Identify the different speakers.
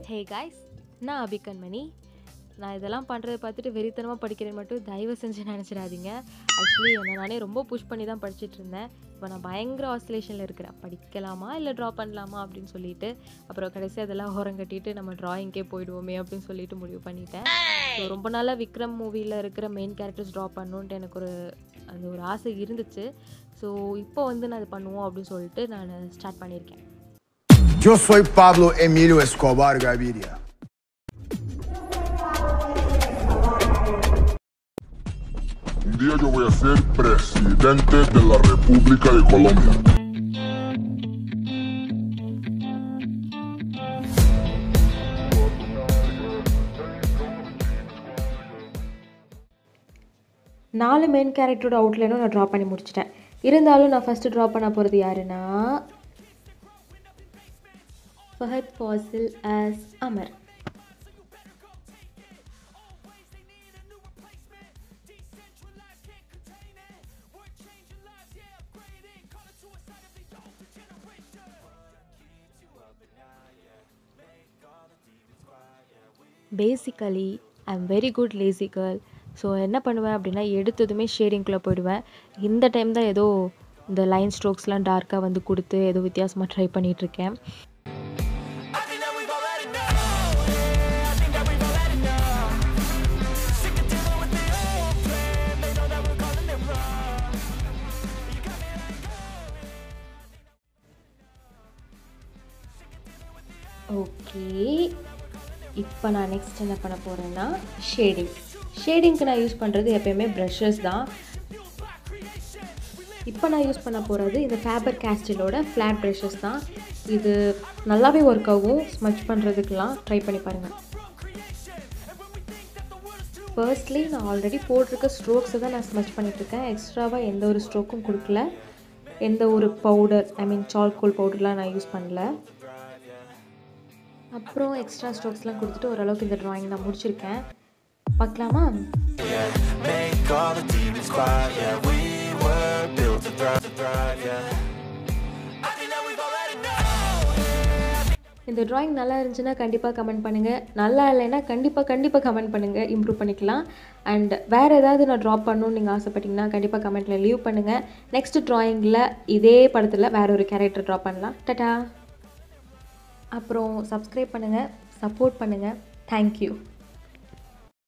Speaker 1: Hey guys நான் அபிகன்மணி நான் இதெல்லாம் பண்ணுறத பார்த்துட்டு வெறித்தனமாக படிக்கிறேன் மட்டும் தயவு செஞ்சு நினச்சிடாதீங்க ஆக்சுவலி என்னை நானே ரொம்ப புஷ் பண்ணி தான் படிச்சுட்டு இருந்தேன் இப்போ நான் பயங்கர ஆசிலேஷனில் இருக்கிறேன் படிக்கலாமா இல்லை ட்ரா பண்ணலாமா அப்படின்னு சொல்லிட்டு அப்புறம் கடைசி அதெல்லாம் ஓரம் கட்டிட்டு நம்ம ட்ராயிங்கே போயிடுவோமே அப்படின்னு சொல்லிட்டு முடிவு பண்ணிட்டேன் ஸோ ரொம்ப நாளாக விக்ரம் மூவியில் இருக்கிற மெயின் கேரக்டர்ஸ் ட்ரா பண்ணணுன்ட்டு எனக்கு ஒரு அந்த ஒரு ஆசை இருந்துச்சு ஸோ இப்போ வந்து நான் அது பண்ணுவோம் அப்படின்னு சொல்லிட்டு நான் ஸ்டார்ட் பண்ணியிருக்கேன்
Speaker 2: Yo soy Pablo Emilio Escobar Gaviria.
Speaker 3: Un día yo voy a ser presidente de la República de Colombia.
Speaker 1: நாலு மெயின் கேரக்டரோட அவுட்லைனும் நான் ட்ரா பண்ணி முடிச்சிட்டேன் இருந்தாலும் நான் ஃபஸ்ட்டு ட்ரா பண்ண போகிறது யாருன்னா Fahadh Faasil as Amar basically I am very good lazy girl so என்ன பண்ணுவேன் அப்படின்னா எடுத்ததுமே ஷேடிங்குள்ளே போயிடுவேன் இந்த டைம் தான் ஏதோ இந்த லைன் ஸ்ட்ரோக்ஸ்லாம் டார்க்காக வந்து கொடுத்து ஏதோ வித்தியாசமாக ட்ரை பண்ணிகிட்ருக்கேன் ஓகே இப்போ நான் நெக்ஸ்ட் என்ன பண்ண போகிறேன்னா ஷேடிங் ஷேடிங்க்கு நான் யூஸ் பண்ணுறது எப்பயுமே ப்ரஷஸ் தான் இப்போ நான் யூஸ் பண்ண போகிறது இந்த ஃபேபர் கேஸ்டிலோட ஃப்ளாட் ப்ரஷஸ் தான் இது நல்லாவே ஒர்க் ஆகும் ஸ்மச் பண்ணுறதுக்கெலாம் ட்ரை பண்ணி பாருங்கள் ஃபர்ஸ்ட்லி நான் ஆல்ரெடி போட்டிருக்க ஸ்ட்ரோக்ஸை தான் நான் ஸ்மச் பண்ணிகிட்ருக்கேன் எக்ஸ்ட்ராவாக எந்த ஒரு ஸ்ட்ரோக்கும் கொடுக்கல எந்த ஒரு பவுடர் ஐ மீன் சால்கோல் பவுடர்லாம் நான் யூஸ் பண்ணல அப்புறம் எக்ஸ்ட்ரா ஸ்ட்ரோக்ஸ்லாம் கொடுத்துட்டு ஓரளவுக்கு இந்த ட்ராயிங் நான் முடிச்சிருக்கேன் பார்க்கலாமா
Speaker 4: Make all the demons quiet. Yeah, we were built to thrive, to thrive. Yeah. I think that we've already known.
Speaker 1: இந்த ட்ராயிங் நல்லா இருந்துச்சுன்னா கண்டிப்பாக கமெண்ட் பண்ணுங்கள் நல்லா இல்லைன்னா கண்டிப்பாக கண்டிப்பாக கமெண்ட் பண்ணுங்கள் இம்ப்ரூவ் பண்ணிக்கலாம் அண்ட் வேறு ஏதாவது நான் ட்ரா பண்ணணும்னு நீங்கள் ஆசைப்பட்டீங்கன்னா கண்டிப்பாக கமெண்ட்டில் லீவ் பண்ணுங்கள் நெக்ஸ்ட் ட்ராயிங்கில் இதே படத்தில் வேற ஒரு கேரக்டர் ட்ரா பண்ணலாம் டட்டா அப்புறம் சப்ஸ்கிரைப் பண்ணுங்கள் சப்போர்ட் பண்ணுங்கள் தேங்க்யூ